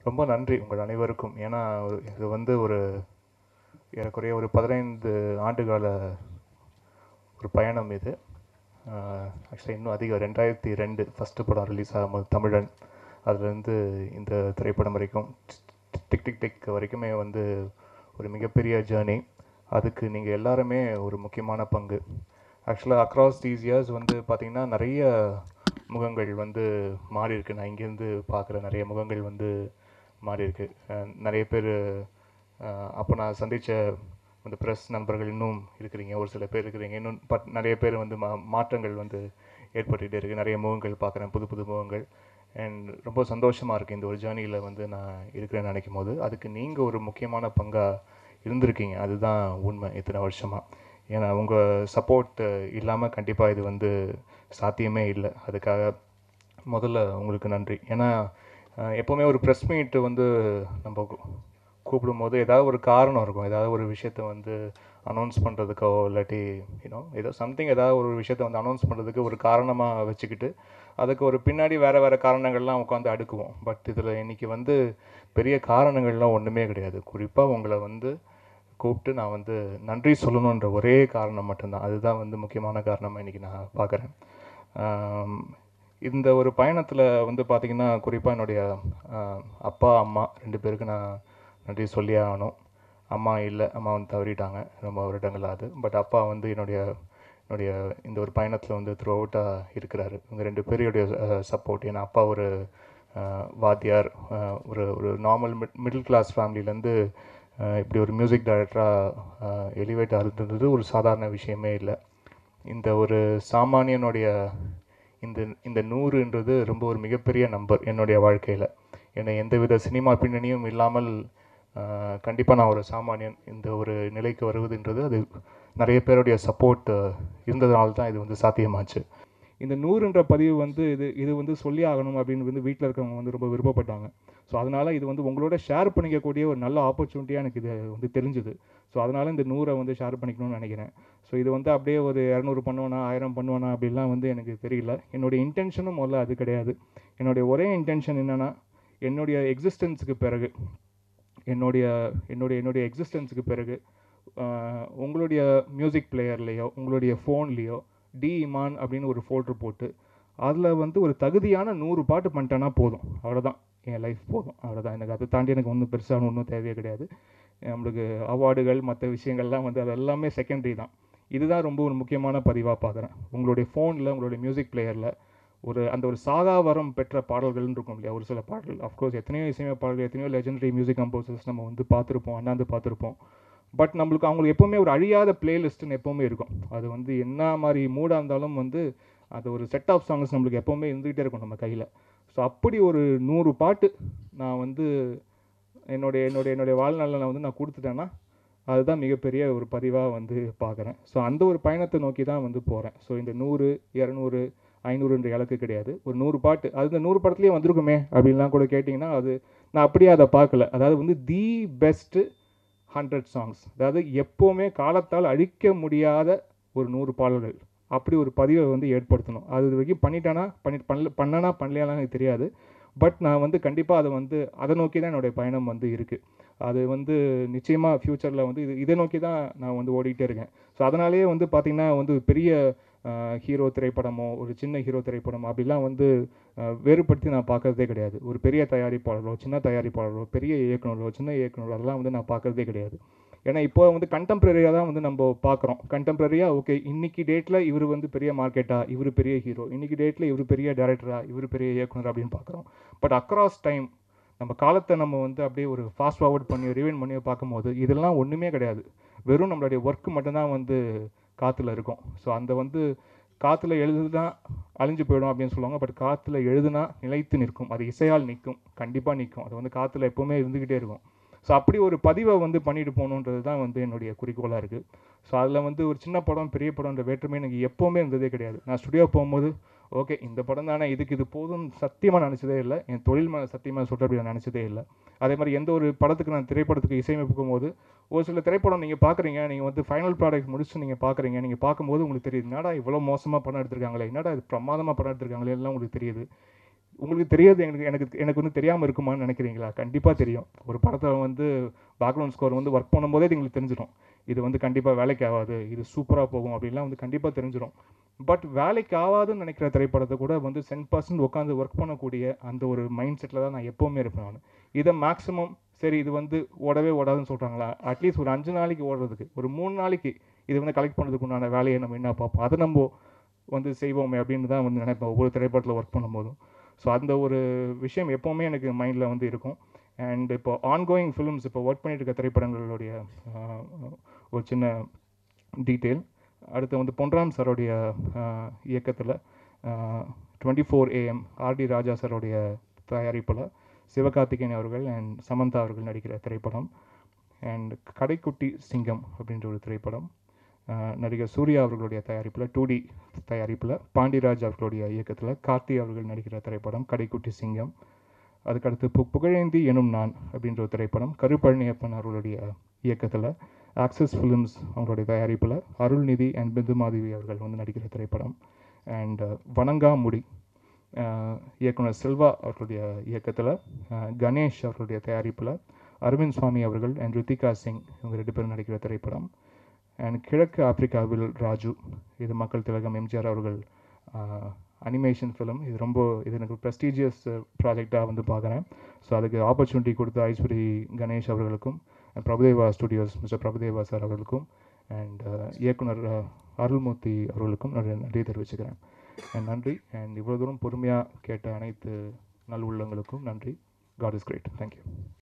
ரொம்ப நன்றி உங்கள் அனைவருக்கும் ஏன்னா ஒரு- இது வந்து ஒரு ஏறக்குறைய ஒரு பதினைந்து ஆண்டுகால ஒரு பயணம் இது ஆக்சுவலாக இன்னும் அதிகம் ரெண்டாயிரத்தி ரெண்டு ஃபஸ்ட்டு படம் ரிலீஸ் ஆகும்போது தமிழன் அதுலேருந்து இந்த திரைப்படம் வரைக்கும் டிக் டிக் டிக் வரைக்குமே வந்து ஒரு மிகப்பெரிய ஜேர்னி அதுக்கு நீங்கள் எல்லாருமே ஒரு முக்கியமான பங்கு ஆக்சுவலாக அக்ராஸ் தீஸ் இயர்ஸ் வந்து பார்த்திங்கன்னா நிறைய முகங்கள் வந்து மாறி இருக்கு நான் இங்கேருந்து பார்க்குற நிறைய முகங்கள் வந்து மாறி இருக்கு அஹ் நிறைய பேர் அப்போ நான் சந்தித்த அந்த ப்ரெஸ் நண்பர்கள் இன்னும் இருக்கிறீங்க ஒரு சில பேர் இருக்கிறீங்க இன்னும் பட் நிறைய பேர் வந்து மா மாற்றங்கள் வந்து ஏற்பட்டுகிட்டே இருக்குது நிறைய முகங்கள் பார்க்குறேன் புது புது முகங்கள் அண்ட் ரொம்ப சந்தோஷமாக இருக்குது இந்த ஒரு ஜேர்னியில் வந்து நான் இருக்கிறேன்னு நினைக்கும் போது அதுக்கு நீங்கள் ஒரு முக்கியமான பங்காக இருந்திருக்கீங்க அதுதான் உண்மை இத்தனை வருஷமாக ஏன்னா உங்கள் சப்போர்ட் இல்லாமல் கண்டிப்பாக இது வந்து சாத்தியமே இல்லை அதுக்காக முதல்ல உங்களுக்கு நன்றி ஏன்னா அஹ், எப்போவுமே ஒரு ப்ரெஸ் மீட் வந்து நம்ம கூ- கூப்பிடும்போது ஏதாவது ஒரு காரணம் இருக்கும் ஏதாவது ஒரு விஷயத்த வந்து அனௌன்ஸ் பண்ணுறதுக்கோ இல்லாட்டி யூனோ ஏதோ சம்திங் ஏதாவது ஒரு விஷயத்த வந்து அனௌன்ஸ் பண்ணுறதுக்கு ஒரு காரணமாக வச்சுக்கிட்டு அதுக்கு ஒரு பின்னாடி வேறு வேறு காரணங்கள்லாம் உட்காந்து அடுக்குவோம் பட் இதில் இன்னைக்கு வந்து பெரிய காரணங்கள்லாம் ஒன்றுமே கிடையாது குறிப்பாக உங்களை வந்து கூப்பிட்டு நான் வந்து நன்றி சொல்லணுன்ற ஒரே காரணம் மட்டும்தான் அதுதான் வந்து முக்கியமான காரணமாக இன்றைக்கி நான் பார்க்குறேன் இந்த ஒரு பயணத்தில் வந்து பார்த்திங்கன்னா குறிப்பாக என்னுடைய ஆஹ், அப்பா அம்மா ரெண்டு பேருக்கு நான் நன்றி சொல்லியே ஆகணும் அம்மா இல்லை அம்மா வந்து தவறிட்டாங்க ரொம்ப வருடங்கள் ஆகுது பட் அப்பா வந்து என்னுடைய என்னுடைய இந்த ஒரு பயணத்தில் வந்து த்ரூ அவுட்டாக இருக்கிறாரு இவங்க ரெண்டு பேருடைய சப்போர்ட் ஏன்னா அப்பா ஒரு ஆஹ், வாத்தியார் ஆஹ், ஒரு ஒரு நார்மல் மிட் மிடில் கிளாஸ் ஃபேமிலியிலேருந்து இப்படி ஒரு மியூசிக் டைரக்டராக எலிவேட் ஆகுறது ஒரு சாதாரண விஷயமே இல்லை இந்த ஒரு சாமானியனுடைய இந்த இந்த நூறுன்றது ரொம்ப ஒரு மிகப்பெரிய நம்பர் என்னுடைய வாழ்க்கையில் என்னை எந்தவித சினிமா பின்னணியும் இல்லாமல் கண்டிப்பாக நான் ஒரு சாமானியன் இந்த ஒரு நிலைக்கு வருவதுன்றது அது நிறைய பேருடைய சப்போர்ட் இருந்ததுனால தான் இது வந்து சாத்தியமாச்சு இந்த நூறுன்ற பதிவு வந்து இது இது வந்து சொல்லி ஆகணும் அப்படின்னு வந்து வீட்டில் இருக்கவங்க வந்து ரொம்ப விருப்பப்பட்டாங்க ஸோ அதனால் இது வந்து உங்களோட ஷேர் பண்ணிக்கக்கூடிய ஒரு நல்ல ஆப்பர்ச்சுனிட்டியாக எனக்கு இது வந்து தெரிஞ்சுது ஸோ அதனால் இந்த நூறை வந்து ஷேர் பண்ணிக்கணும்னு நினைக்கிறேன் ஸோ இது வந்து அப்படியே ஒரு இரநூறு பண்ணுவேனா ஆயிரம் பண்ணுவேனா அப்படிலாம் வந்து எனக்கு தெரியல என்னுடைய இன்டென்ஷனும் முதல்ல அது கிடையாது என்னுடைய ஒரே இன்டென்ஷன் என்னென்னா என்னுடைய எக்ஸிஸ்டன்ஸுக்கு பிறகு என்னுடைய என்னுடைய என்னுடைய எக்ஸிஸ்டன்ஸுக்கு பிறகு ஆஹ், உங்களுடைய மியூசிக் பிளேயர்லேயோ உங்களுடைய ஃபோன்லேயோ டி இமான் அப்படின்னு ஒரு ஃபோல்டர் போட்டு அதில் வந்து ஒரு தகுதியான நூறு பாட்டு பண்ணிட்டேன்னா போதும் அவ்வளோதான் என் லைஃப் போதும் அவ்வளோதான் எனக்கு அதை தாண்டி எனக்கு ஒன்றும் பெருசாக ஒன்றும் தேவையே கிடையாது நம்மளுக்கு அவார்டுகள் மற்ற விஷயங்கள்லாம் வந்து அது எல்லாமே செகண்டரி தான் இதுதான் ரொம்ப ஒரு முக்கியமான பதிவாக பார்க்குறேன் உங்களுடைய ஃபோனில் உங்களுடைய மியூசிக் பிளேயரில் ஒரு அந்த ஒரு சாகாவரம் பெற்ற பாடல்கள்னு இருக்கும் இல்லையா ஒரு சில பாடல்கள் அஃப்கோர்ஸ் எத்தனையோ இசையமைப்பு பாடல்கள் எத்தனையோ லெஜெண்டரி மியூசிக் கம்போசர்ஸ் நம்ம வந்து பார்த்துருப்போம் அண்ணாந்து பார்த்துருப்போம் பட் நம்மளுக்கு அவங்களுக்கு எப்போவுமே ஒரு அழியாத பிளேலிஸ்ட்டுன்னு எப்போவுமே இருக்கும் அது வந்து என்ன மாதிரி மூடாக இருந்தாலும் வந்து அது ஒரு செட் ஆஃப் சாங்ஸ் நம்மளுக்கு எப்போவுமே இருந்துகிட்டே இருக்கும் நம்ம கையில் ஸோ அப்படி ஒரு நூறு பாட்டு நான் வந்து என்னுடைய என்னுடைய என்னுடைய வாழ்நாளில் நான் வந்து நான் கொடுத்துட்டேன்னா அதுதான் மிகப்பெரிய ஒரு பதிவாக வந்து பார்க்குறேன் ஸோ அந்த ஒரு பயணத்தை நோக்கி தான் வந்து போகிறேன் ஸோ இந்த நூறு இரநூறு ஐநூறுன்ற இலக்கு கிடையாது ஒரு நூறு பாட்டு அது இந்த நூறு படத்துலேயே வந்திருக்குமே அப்படின்லாம் கூட கேட்டிங்கன்னா அது நான் அப்படியே அதை பார்க்கல அதாவது வந்து தி பெஸ்ட்டு ஹண்ட்ரட் சாங்ஸ் அதாவது எப்போவுமே காலத்தால் அழிக்க முடியாத ஒரு நூறு பாடல்கள் அப்படி ஒரு பதிவை வந்து ஏற்படுத்தணும் அது இது வரைக்கும் பண்ணிட்டானா பண்ணி பண்ணல பண்ணனா பண்ணலையாலாம் எனக்கு தெரியாது பட் நான் வந்து கண்டிப்பாக அதை வந்து அதை நோக்கி தான் என்னுடைய பயணம் வந்து இருக்குது அது வந்து நிச்சயமாக ஃப்யூச்சரில் வந்து இது இதை நோக்கி தான் நான் வந்து ஓடிக்கிட்டே இருக்கேன் ஸோ அதனாலேயே வந்து பார்த்திங்கன்னா வந்து பெரிய ஹீரோ திரைப்படமோ ஒரு சின்ன ஹீரோ திரைப்படமோ அப்படிலாம் வந்து அஹ், வேறுபடுத்தி நான் பார்க்கறதே கிடையாது ஒரு பெரிய தயாரிப்பாளரோ சின்ன தயாரிப்பாளரோ பெரிய இயக்குனரோ சின்ன இயக்குனரோ அதெல்லாம் வந்து நான் பார்க்கறதே கிடையாது ஏன்னா இப்போ வந்து கண்டெம்பரரியாக தான் வந்து நம்ம பார்க்குறோம் கண்டெம்பரரியாக ஓகே இன்னைக்கு டேட்டில் இவர் வந்து பெரிய மார்க்கெட்டா இவர் பெரிய ஹீரோ இன்னைக்கு டேட்டில் இவர் பெரிய டேரக்டரா இவர் பெரிய இயக்குனர் அப்படின்னு பார்க்குறோம் பட் அக்ராஸ் டைம் நம்ம காலத்தை நம்ம வந்து அப்படியே ஒரு ஃபாஸ்ட் ஃபார்வர்ட் பண்ணி ரிவைன் பண்ணி பார்க்கும்போது இதெல்லாம் ஒன்றுமே கிடையாது வெறும் நம்மளுடைய ஒர்க் மட்டும்தான் வந்து காற்றுல இருக்கும் ஸோ அந்த வந்து காற்றுல எழுதுனா அழிஞ்சு போயிடும் அப்படின்னு சொல்லுவாங்க பட் காற்றுல எழுதுனா நிலைத்து நிற்கும் அது இசையால் நிற்கும் கண்டிப்பாக நிற்கும் அது வந்து காற்றுல எப்போவுமே இருந்துக்கிட்டே இருக்கும் ஸோ அப்படி ஒரு பதிவை வந்து பண்ணிட்டு போகணுன்றது தான் வந்து என்னுடைய குறிக்கோளாக இருக்குது ஸோ அதில் வந்து ஒரு சின்ன படம் பெரிய படம்ன்ற வேற்றுமை எனக்கு எப்போவுமே இருந்ததே கிடையாது நான் ஸ்டுடியோ போகும்போது ஓகே இந்த படம் தானே இதுக்கு இது போதும்னு சத்தியமாக நினச்சதே இல்லை என் தொழில் மேலே சத்தியமாக சொல்கிற அப்படி நான் நினச்சதே இல்லை அதே மாதிரி எந்த ஒரு படத்துக்கு நான் திரைப்படத்துக்கு இசையமைப்புக்கும் போது ஒரு சில திரைப்படம் நீங்கள் பார்க்குறீங்க நீங்கள் வந்து ஃபைனல் ப்ராடக்ட் முடிச்சு நீங்கள் பார்க்குறீங்க நீங்கள் பார்க்கும்போது உங்களுக்கு தெரியுது என்னடா இவ்வளோ மோசமாக படம் எடுத்திருக்காங்களே என்னடா இது பிரமாதமாக படம் எடுத்திருக்காங்களே எல்லாம் உங்களுக்கு தெரியுது உங்களுக்கு தெரியாது எனக்கு எனக்கு எனக்கு வந்து தெரியாமல் இருக்குமான்னு நினைக்கிறீங்களா கண்டிப்பாக தெரியும் ஒரு படத்தை வந்து பேக்ரவுண்ட் ஸ்கோர் வந்து ஒர்க் பண்ணும்போதே இது எங்களுக்கு தெரிஞ்சிடும் இது வந்து கண்டிப்பாக வேலைக்கு ஆகாது இது சூப்பராக போகும் அப்படின்லாம் வந்து கண்டிப்பாக தெரிஞ்சிடும் பட் வேலைக்கு ஆகாதுன்னு நினைக்கிற திரைப்படத்தை கூட வந்து சென் பர்சன்ட் உட்காந்து ஒர்க் பண்ணக்கூடிய அந்த ஒரு மைண்ட் செட்டில் தான் நான் எப்போவுமே இருப்பேன் நான் இதை மேக்ஸிமம் சரி இது வந்து ஓடவே ஓடாதுன்னு சொல்கிறாங்களா அட்லீஸ்ட் ஒரு அஞ்சு நாளைக்கு ஓடுறதுக்கு ஒரு மூணு நாளைக்கு இது வந்து கலெக்ட் பண்ணுறதுக்கு உண்டான வேலையை நம்ம என்ன பார்ப்போம் அதை நம்ம வந்து செய்வோமே அப்படின்னு தான் வந்து நினைப்பேன் ஒவ்வொரு திரைப்படத்தில் ஒர்க் பண்ணும்போதும் ஸோ அந்த ஒரு விஷயம் எப்போவுமே எனக்கு மைண்டில் வந்து இருக்கும் அண்ட் இப்போ ஆன்கோயிங் ஃபிலிம்ஸ் இப்போ ஒர்க் பண்ணிட்டு இருக்க திரைப்படங்களுடைய ஆஹ், ஒரு சின்ன டீட்டெயில் அடுத்து வந்து பொன்ராம் சாரோடைய இயக்கத்தில் twenty four AM RD Raja சாரோடைய தயாரிப்பில் சிவகார்த்திகேயன் அவர்கள் அண்ட் சமந்தா அவர்கள் நடிக்கிற திரைப்படம் அண்ட் கடைக்குட்டி சிங்கம் அப்படின்ற ஒரு திரைப்படம் ஆஹ் நடிகர் சூர்யா அவர்களுடைய தயாரிப்பில் டூ டி தயாரிப்பில் பாண்டியராஜ் அவர்களுடைய இயக்கத்தில் கார்த்தி அவர்கள் நடிக்கிற திரைப்படம் கடைக்குட்டி சிங்கம் அதுக்கடுத்து பு புகழேந்தி எனும் நான் அப்படின்ற ஒரு திரைப்படம் கருப்பழனியப்பன் அவர்களுடைய இயக்கத்தில் ஆக்சிஸ் ஃபிலிம்ஸ் அவங்களுடைய தயாரிப்பில் அருள்நிதி அண்ட் பிந்து மாதவி அவர்கள் வந்து நடிக்கிற திரைப்படம் அண்ட் வணங்காமுடி ஆஹ் இயக்குனர் செல்வா அவர்களுடைய இயக்கத்தில் கணேஷ் அவர்களுடைய தயாரிப்பில் அரவிந்த் சுவாமி அவர்கள் அண்ட் ரித்திகா சிங் இவங்க ரெண்டு பேரும் நடிக்கிற திரைப்படம் அண்ட் கிழக்கு ஆப்பிரிக்காவில் ராஜு இது மக்கள் திலகம் எம்ஜிஆர் அவர்கள் அனிமேஷன் ஃபிலிம் இது ரொம்ப இது எனக்கு ப்ரெஸ்டீஜியஸ் ப்ராஜெக்டாக வந்து பார்க்குறேன் ஸோ அதுக்கு ஆப்பர்ச்சுனிட்டி கொடுத்த ஐஸ்வரி கணேஷ் அவர்களுக்கும் and Prabhudeva studios mister Prabhudeva sir அவர்களுக்கும் அண்ட் இயக்குனர் அஹ், அருள்மூர்த்தி அவர்களுக்கும் நான் நன்றி தெரிவிச்சுக்கிறேன் And நன்றி அண்ட் இவ்வளோ தூரம் பொறுமையாக கேட்ட அனைத்து நல் உள்ளங்களுக்கும் நன்றி காட் இஸ் கிரேட் தேங்க்யூ